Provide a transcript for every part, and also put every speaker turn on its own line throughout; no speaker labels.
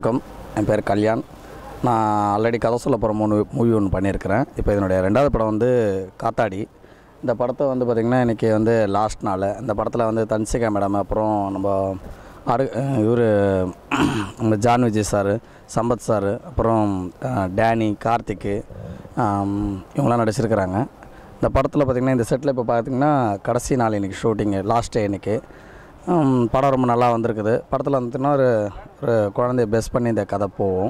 வணக்கம் என் பேர் கல்யாண் நான் ஆல்ரெடி கதை சொல்ல போகிற மூணு மூவி ஒன்று பண்ணியிருக்கிறேன் இப்போ இதனுடைய ரெண்டாவது படம் வந்து காத்தாடி இந்த படத்தை வந்து பார்த்திங்கன்னா இன்றைக்கி வந்து லாஸ்ட் நாள் இந்த படத்தில் வந்து தன்சிகா மேடம் அப்புறம் நம்ம அரு இவர் நம்ம John Vijay sir Sampath sir அப்புறம் அஹ், டேனி கார்த்திக்கு ஆம், இவங்களாம் நடிச்சிருக்கிறாங்க இந்த படத்தில் பார்த்திங்கன்னா இந்த செட்டில் இப்போ பார்த்திங்கன்னா கடைசி நாள் இன்றைக்கி ஷூட்டிங்கு லாஸ்ட் டே இன்றைக்கி ஹம், படம் ரொம்ப நல்லா வந்திருக்குது படத்தில் வந்துட்டுனா ஒரு ஒரு குழந்தைய பெஸ்ட் பண்ணி இந்த கதை போகும்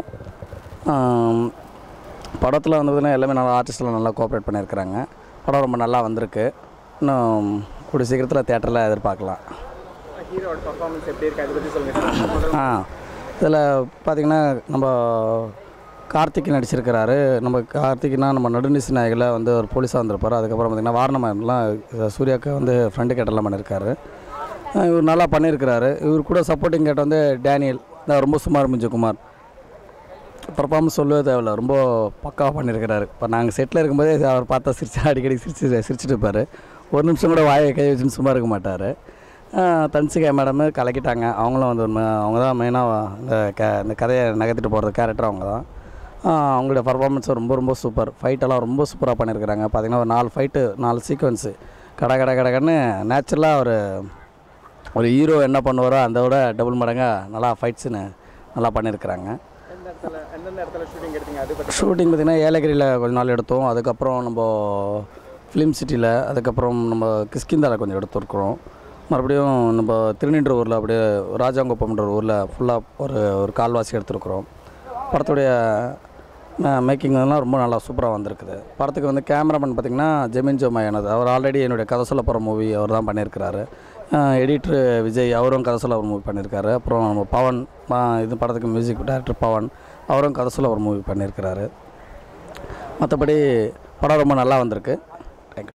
ஹம், படத்தில் வந்ததுன்னா எல்லாமே நல்லா ஆர்டிஸ்ட்லாம் நல்லா கோஆப்ரேட் பண்ணியிருக்கிறாங்க படம் ரொம்ப நல்லா வந்திருக்கு இன்னும் கூடிய சீக்கிரத்தில் தேட்டரில் எதிர்பார்க்கலாம்
ஹீரோட பர்ஃபார்மன்ஸ் எப்படி இருக்கு அதை பற்றி சொல்லுங்கள்
ஆ இதில் பார்த்திங்கன்னா நம்ம கார்த்திக் நடிச்சிருக்கிறாரு நம்ம கார்த்திக்னா நம்ம நடுநிசி நாயகில் வந்து ஒரு போலீஸாக வந்திருப்பார் அதுக்கப்புறம் பார்த்திங்கன்னா வாரணமாயம்லாம் சூர்யாவுக்கு வந்து ஃப்ரெண்டு கேட்டெல்லாம் பண்ணியிருக்காரு அஹ் இவர் நல்லா பண்ணியிருக்கிறாரு இவர் கூட சப்போர்ட்டிங் கேட்ட வந்து டேனியல் இந்த ரொம்ப சுமார் முஞ்சகுமார் பர்ஃபார்மன்ஸ் சொல்லவே தேவையில்ல ரொம்ப பக்காவாக பண்ணியிருக்கிறாரு இப்போ நாங்கள் செட்டில் இருக்கும்போதே அவர் பார்த்தா சிரிச்சு அடிக்கடி சிரிச்சு சிரிச்சிட்டு இருப்பார் ஒரு நிமிஷம் கூட வாயை கை வச்சுன்னு சும்மா இருக்க மாட்டார் தன்சிகா மேடமு கலக்கிட்டாங்க அவங்களும் வந்து உண்மை அவங்க தான் மெயினாக இந்த க இந்த கதையை நகர்த்திட்டு போகிறது கேரக்டர் அவங்க தான் ஆஹ் அவங்களுடைய பர்ஃபார்மன்ஸ் ரொம்ப ரொம்ப சூப்பர் ஃபைட்டெல்லாம் ரொம்ப சூப்பராக பண்ணியிருக்கிறாங்க பார்த்தீங்கன்னா ஒரு நாலு ஃபைட்டு நாலு சீக்வன்ஸு கட கட கடன்னு நேச்சுரலாக ஒரு ஒரு ஹீரோ என்ன பண்ணுவாரோ அந்த விட டபுள் மடங்காக நல்லா ஃபைட்ஸுன்னு நல்லா பண்ணியிருக்கிறாங்க
எந்த இடத்துல எந்தெந்த இடத்துல ஷூட்டிங் எடுத்தீங்க அதை பற்றி
ஷூட்டிங் பார்த்திங்கன்னா ஏலகிரியில் கொஞ்ச நாள் எடுத்தோம் அதுக்கப்புறம் நம்ம ஃபிலிம் சிட்டியில் அதுக்கப்புறம் நம்ம கிஷ்கிந்தாவில் கொஞ்சம் எடுத்துருக்குறோம் மறுபடியும் நம்ம திருநின்றவூரில் அப்படியே ராஜாங்குப்பம்ன்ற ஊரில் ஃபுல்லாக ஒரு ஒரு கால்வாசி எடுத்துருக்குறோம் படத்துடைய மேக்கிங் எல்லாம் ரொம்ப நல்லா சூப்பராக வந்திருக்குது படத்துக்கு வந்து கேமராமேன் பார்த்திங்கன்னா ஜெமின் ஜோமாயானது அவர் ஆல்ரெடி என்னுடைய கதை சொல்ல போகிற மூவி அவர் தான் பண்ணியிருக்கிறாரு எடிட்ரு விஜய் அவரும் கதை சொல்ல ஒரு மூவி பண்ணியிருக்காரு அப்புறம் நம்ம பவன் ஆ, இது படத்துக்கு மியூசிக் டைரக்டர் பவன் அவரும் கதை சொல்ல ஒரு மூவி பண்ணியிருக்கிறாரு மற்றபடி படம் ரொம்ப நல்லா வந்திருக்கு